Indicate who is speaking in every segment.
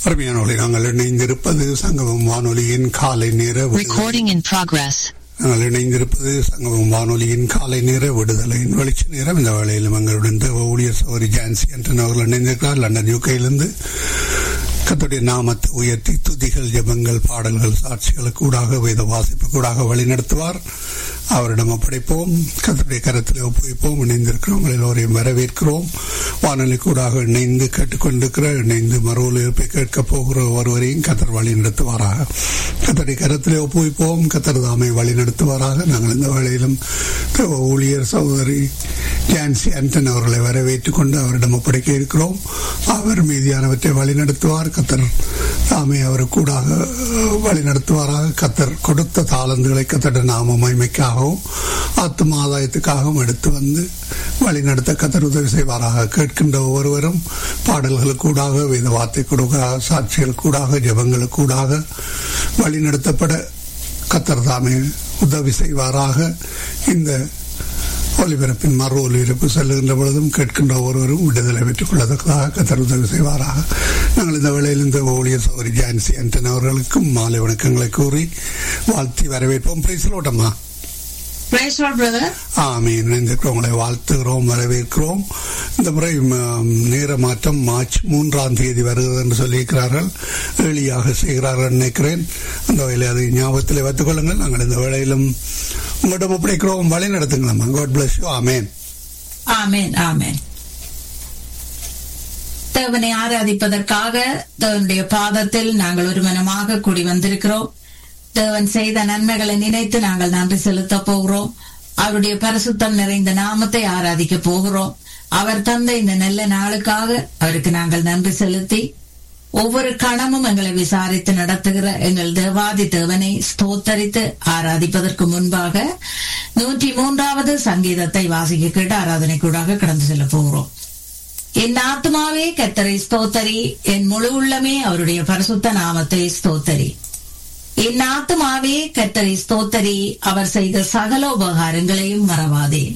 Speaker 1: அருமையானவர்களை நாங்கள் இணைந்திருப்பது சங்கமம் வானொலியின் காலை நேர விடுதலை.
Speaker 2: Recording in progress.
Speaker 1: நாங்கள் இணைந்திருப்பது சங்கமம் வானொலியின் காலை நேர விடுதலையின் வெளிச்ச நேரம் இந்த வேளையிலும் எங்களுடன் தேவ ஊழியர் சௌரி ஜான்சி என்று அவர்கள் இணைந்திருக்கிறார் லண்டன் யூகையிலிருந்து கத்துடைய நாமத்தை உயர்த்தி துதிகள் ஜெபங்கள் பாடல்கள் சாட்சிகளுக்கு கூடாக வேத வாசிப்பு கூடாக வழிநடத்துவார் அவரிடம் ஒப்படைப்போம் கத்துடைய கரத்தில் ஒப்புவிப்போம் இணைந்திருக்கிறோம் எல்லோரையும் வரவேற்கிறோம் வானொலி கூடாக இணைந்து கேட்டுக்கொண்டிருக்கிற இணைந்து மறு ஒலிபரப்பை கேட்க போகிற ஒருவரையும் கத்தர் வழி நடத்துவாராக கத்தருடைய கரத்திலே ஒப்புவிப்போம் கத்தர் தாமை வழி நடத்துவாராக நாங்கள் இந்த வேளையிலும் தேவ ஊழியர் சகோதரி ஜான்சி அன்டன் அவர்களை வரவேற்றுக் கொண்டு அவரிடம் ஒப்படைக்க இருக்கிறோம் அவர் மீதியானவற்றை வழி நடத்துவார் கத்தர் தாமே அவர் கூடாக வழி நடத்துவாராக கத்தர் கொடுத்த தாளந்துகளை கத்தட நாம மகிமைக்காகவும் ஆத்தும ஆதாயத்துக்காகவும் எடுத்து வந்து வழி நடத்த கத்தர் உதவி செய்வாராக கேட்கின்ற ஒவ்வொருவரும் பாடல்களுக்கூடாக வேத வார்த்தை கூடாக சாட்சிகள் கூடாக ஜபங்களுக்கு கூடாக வழி நடத்தப்பட கத்தர் தாமே உதவி செய்வாராக இந்த ஒலிபரப்பின் மறு ஒலிபரப்பு செல்லுகின்ற பொழுதும் கேட்கின்ற ஒருவரும் விடுதலை பெற்றுக் கொள்ளத்தக்கதாக கத்தர் உதவி செய்வாராக நாங்கள் இந்த வேளையில் இந்த ஊழியர் சௌரி ஜான்சி அன்டன் அவர்களுக்கும் மாலை வணக்கங்களை கூறி வாழ்த்தி வரவேற்போம் பேசலோட்டம்மா
Speaker 3: Praise Lord, brother.
Speaker 1: ஆமீன் இணைந்திருக்கிறவங்களை வாழ்த்துகிறோம் வரவேற்கிறோம் இந்த முறை ம், நேர மாற்றம் மார்ச் மூன்றாம் தேதி வருகிறது என்று சொல்லியிருக்கிறார்கள் எளியாக செய்கிறார்கள் நினைக்கிறேன் அந்த வகையில் அதை ஞாபகத்தில் வைத்துக் கொள்ளுங்கள் நாங்கள் இந்த வேளையிலும் உங்களிடம் ஒப்படைக்கிறோம் வழி நடத்துங்களம்மா God bless you amen
Speaker 3: Amen, amen. தேவனை ஆராதிப்பதற்காக தேவனுடைய பாதத்தில் நாங்கள் ஒரு மனமாக கூடி வந்திருக்கிறோம் தேவன் செய்த நன்மைகளை நினைத்து நாங்கள் நன்றி செலுத்த போகிறோம் அவருடைய பரிசுத்தம் நிறைந்த நாமத்தை ஆராதிக்க போகிறோம் அவர் தந்த இந்த நல்ல நாளுக்காக அவருக்கு நாங்கள் நன்றி செலுத்தி ஒவ்வொரு கணமும் எங்களை விசாரித்து நடத்துகிற எங்கள் தேவாதி தேவனை ஸ்தோத்தரித்து ஆராதிப்பதற்கு முன்பாக நூற்றி மூன்றாவது சங்கீதத்தை வாசிக்க கேட்டு ஆராதனைக்கூடாக கடந்து செல்ல போகிறோம் என் ஆத்மாவே கத்தரை ஸ்தோத்தரி என் முழு உள்ளமே அவருடைய பரிசுத்த நாமத்தை ஸ்தோத்தரி என் ஆத்மாவே கத்தரை ஸ்தோத்தரி அவர் செய்த சகல உபகாரங்களையும் மறவாதே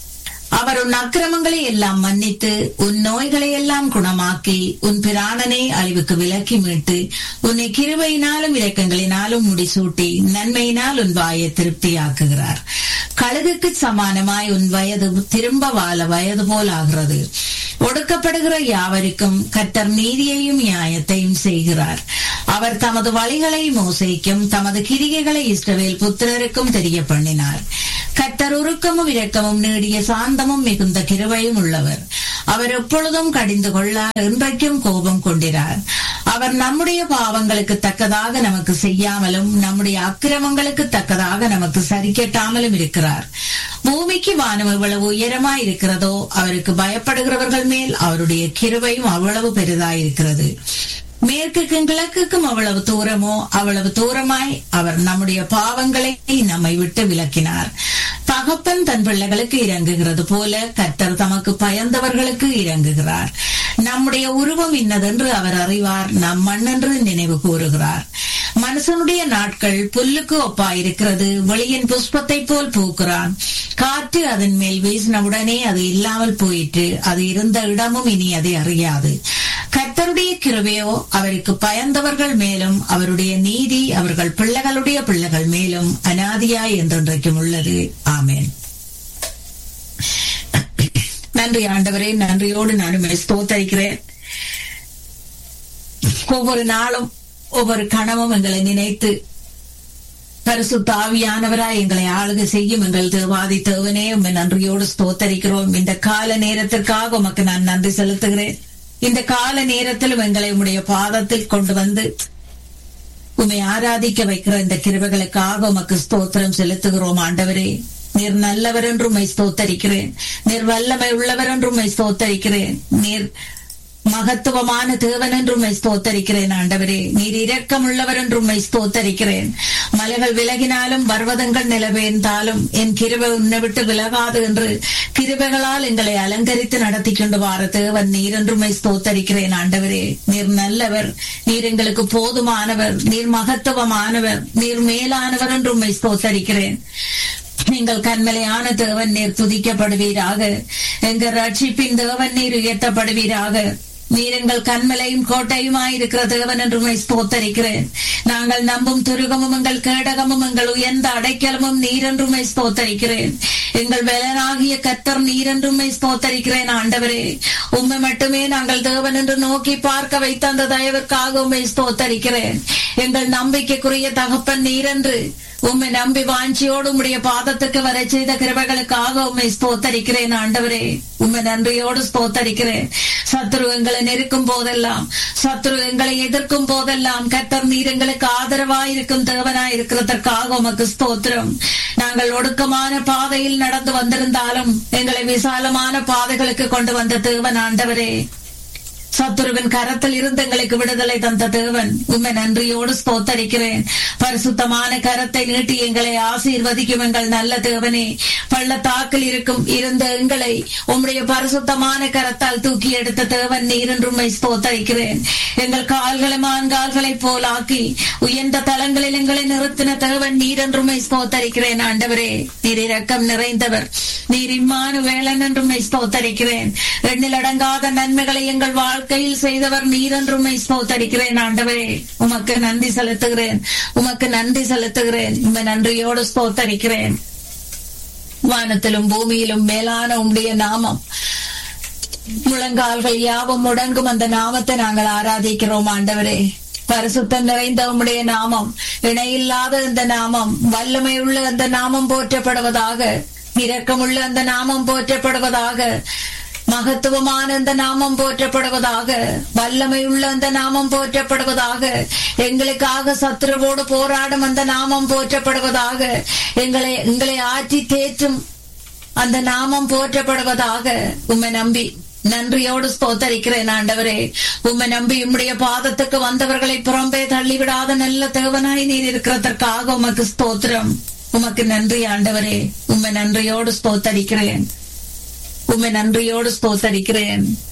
Speaker 3: அவர் உன் அக்கிரமங்களை எல்லாம் மன்னித்து உன் நோய்களை எல்லாம் குணமாக்கி உன் பிராணனை அழிவுக்கு விலக்கி மீட்டு உன்னை கிருபையினாலும் இரக்கங்களினாலும் முடிசூட்டி நன்மையினால் உன் வாயை திருப்தியாக்குகிறார் கழுகுக்கு சமானமாய் உன் வயது திரும்ப வாழ வயது போல் ஆகிறது ஒடுக்கப்படுகிற யாவருக்கும் கத்தர் நீதியையும் நியாயத்தையும் செய்கிறார் அவர் தமது வழிகளை மோசைக்கும் தமது கிரிகைகளை இஸ்ரவேல் புத்திரருக்கும் தெரிய பண்ணினார் கத்தர் உருக்கமும் இரக்கமும் நீடிய சாந்தமும் மிகுந்த கிருபையும் உள்ளவர் அவர் எப்பொழுதும் கடிந்து கொள்ளார் இன்றைக்கும் கோபம் கொண்டிறார் அவர் நம்முடைய பாவங்களுக்கு தக்கதாக நமக்கு செய்யாமலும் நம்முடைய அக்கிரமங்களுக்கு தக்கதாக நமக்கு சரிக்கட்டாமலும் இருக்கிறார் பூமிக்கு வானம் எவ்வளவு உயரமாய் இருக்கிறதோ அவருக்கு பயப்படுகிறவர்கள் மேல் அவருடைய கிருபையும் அவ்வளவு பெரிதாயிருக்கிறது மேற்குக்கும் கிழக்குக்கும் அவ்வளவு தூரமோ அவ்வளவு தூரமாய் அவர் நம்முடைய பாவங்களை நம்மை விட்டு விலக்கினார் தகப்பன் தன் பிள்ளைகளுக்கு இறங்குகிறது போல கர்த்தர் தமக்கு பயந்தவர்களுக்கு இறங்குகிறார் நம்முடைய உருவம் இன்னதென்று அவர் அறிவார் நம் மண்ணென்று நினைவு கூறுகிறார் மனுஷனுடைய நாட்கள் புல்லுக்கு ஒப்பாயிருக்கிறது வெளியின் புஷ்பத்தை போல் பூக்கிறான் காற்று அதன் மேல் வீசினவுடனே அது இல்லாமல் போயிற்று அது இருந்த இடமும் இனி அதை அறியாது கர்த்தருடைய கிருபையோ அவருக்கு பயந்தவர்கள் மேலும் அவருடைய நீதி அவர்கள் பிள்ளைகளுடைய பிள்ளைகள் மேலும் அனாதியாய் என்றென்றைக்கும் உள்ளது ஆமேன் நன்றி ஆண்டவரே நன்றியோடு நான் உம்மை ஸ்தோத்தரிக்கிறேன் ஒவ்வொரு நாளும் ஒவ்வொரு கணமும் எங்களை நினைத்து பரிசுத்த ஆவியானவராய் எங்களை ஆளுகை செய்யும் எங்கள் தேவாதி தேவனே உண்மை நன்றியோடு ஸ்தோத்தரிக்கிறோம் இந்த கால நேரத்திற்காக உமக்கு நான் நன்றி செலுத்துகிறேன் இந்த கால நேரத்திலும் எங்களை உம்முடைய பாதத்தில் கொண்டு வந்து உம்மை ஆராதிக்க வைக்கிற இந்த கிருபைகளுக்காக உமக்கு ஸ்தோத்திரம் செலுத்துகிறோம் ஆண்டவரே நீர் நல்லவர் என்று உம்மை ஸ்தோத்தரிக்கிறேன் நீர் வல்லமை உள்ளவர் என்று உம்மை ஸ்தோத்தரிக்கிறேன் நீர் மகத்துவமான தேவன் என்று உம்மை ஸ்தோத்தரிக்கிறேன் ஆண்டவரே நீர் இரக்கம் உள்ளவர் என்று உம்மை ஸ்தோத்தரிக்கிறேன் மலைகள் விலகினாலும் பர்வதங்கள் நிலவேர்ந்தாலும் என் கிருபை உன்னை விட்டு விலகாது என்று கிருபைகளால் எங்களை அலங்கரித்து நடத்தி கொண்டு வார தேவன் நீர் என்று உம்மை ஸ்தோத்தரிக்கிறேன் ஆண்டவரே நீர் நல்லவர் நீர் எங்களுக்கு போதுமானவர் நீர் மகத்துவமானவர் நீர் மேலானவர் என்று உம்மை ஸ்தோத்தரிக்கிறேன் நீங்கள் கண்மலையான தேவன் நீர் துதிக்கப்படுவீராக எங்க ரட்சிப்பின் தேவன் நீர் உயர்த்தப்படுவீராக நீர் எங்கள் கண்மலையும் கோட்டையுமாய் இருக்கிற தேவன் என்று உம்மை ஸ்தோத்தரிக்கிறேன் நாங்கள் நம்பும் துருகமும் எங்கள் கேடகமும் எங்கள் உயர்ந்த அடைக்கலமும் நீர் என்று உம்மை ஸ்தோத்தரிக்கிறேன் எங்கள் வேலனாகிய கத்தர் நீர் என்று உம்மை ஸ்தோத்தரிக்கிறேன் ஆண்டவரே உம்மை மட்டுமே நாங்கள் தேவன் என்று நோக்கி பார்க்க வைத்த அந்த தயவிற்காக உம்மை ஸ்தோத்தரிக்கிறேன் எங்கள் நம்பிக்கைக்குரிய தகப்பன் நீர் என்று உம்மை நம்பி வாஞ்சியோடு உம்முடைய பாதத்துக்கு வர செய்த கிருபைகளுக்காக உம்மை ஸ்தோத்தரிக்கிறேன் ஆண்டவரே உம்மை நன்றியோடு ஸ்தோத்தரிக்கிறேன் சத்ரு எங்களை நெருக்கும் போதெல்லாம் சத்ரு எங்களை எதிர்க்கும் போதெல்லாம் கத்தர் நீர் எங்களுக்கு ஆதரவாயிருக்கும் தேவனாய் இருக்கிறதற்காக உமக்கு ஸ்தோத்திரம் நாங்கள் ஒடுக்கமான பாதையில் நடந்து வந்திருந்தாலும் எங்களை விசாலமான பாதைகளுக்கு கொண்டு வந்த தேவன் ஆண்டவரே சத்துருவின் கரத்தில் இருந்து எங்களுக்கு விடுதலை தந்த தேவன் உண்மை நன்றியோடு ஸ்தோத்தரிக்கிறேன் பரிசுத்தமான கரத்தை நீட்டி எங்களை ஆசீர்வதிக்கும் எங்கள் நல்ல தேவனே பள்ளத்தாக்கில் இருக்கும் இருந்த எங்களை உம்முடைய பரிசுத்தமான கரத்தால் தூக்கி எடுத்த தேவன் நீர் என்று உண்மை ஸ்தோத்தரிக்கிறேன் எங்கள் கால்களை மான்கால்களை போலாக்கி உயர்ந்த தலங்களில் எங்களை நிறுத்தின தேவன் நீர் என்று உண்மை ஸ்தோத்தரிக்கிறேன் ஆண்டவரே நீர் இரக்கம் நிறைந்தவர் நீர் இம்மானு வேளன் என்று உண்மை ஸ்தோத்தரிக்கிறேன் எண்ணில் அடங்காத நன்மைகளை எங்கள் வாழ்க்கையில் செய்தவர் நீர் என்று உண்மை ஸ்தோத்தரிக்கிறேன் ஆண்டவரே உமக்கு நன்றி செலுத்துகிறேன் உமக்கு நன்றி செலுத்துகிறேன் உண்மை நன்றியோடு ஸ்தோத்தரிக்கிறேன் வானத்திலும் பூமியிலும் மேலான உம்முடைய நாமம் முழங்கால்கள் யாவும் முடங்கும் அந்த நாமத்தை நாங்கள் ஆராதிக்கிறோம் ஆண்டவரே பரிசுத்தம் நிறைந்த உம்முடைய நாமம் இணையில்லாத இந்த நாமம் வல்லமை உள்ள அந்த நாமம் போற்றப்படுவதாக இரக்கமுள்ள அந்த நாமம் போற்றப்படுவதாக மகத்துவமான அந்த நாமம் போற்றப்படுவதாக வல்லமை உள்ள அந்த நாமம் போற்றப்படுவதாக எங்களுக்காக சத்துருவோடு போராடும் அந்த நாமம் போற்றப்படுவதாக எங்களை எங்களை ஆற்றி தேற்றும் அந்த நாமம் போற்றப்படுவதாக உம்மை நம்பி நன்றியோடு ஸ்தோத்தரிக்கிறேன் ஆண்டவரே உம்மை நம்பி உம்முடைய பாதத்துக்கு வந்தவர்களை புறம்பே தள்ளிவிடாத நல்ல தேவனாய் நீர் இருக்கிறதற்காக உமக்கு ஸ்தோத்திரம் உமக்கு நன்றி ஆண்டவரே உம்மை நன்றியோடு ஸ்தோத்தரிக்கிறேன் உம்மை நன்றியோடு ஸ்தோத்தரிக்கிறேன்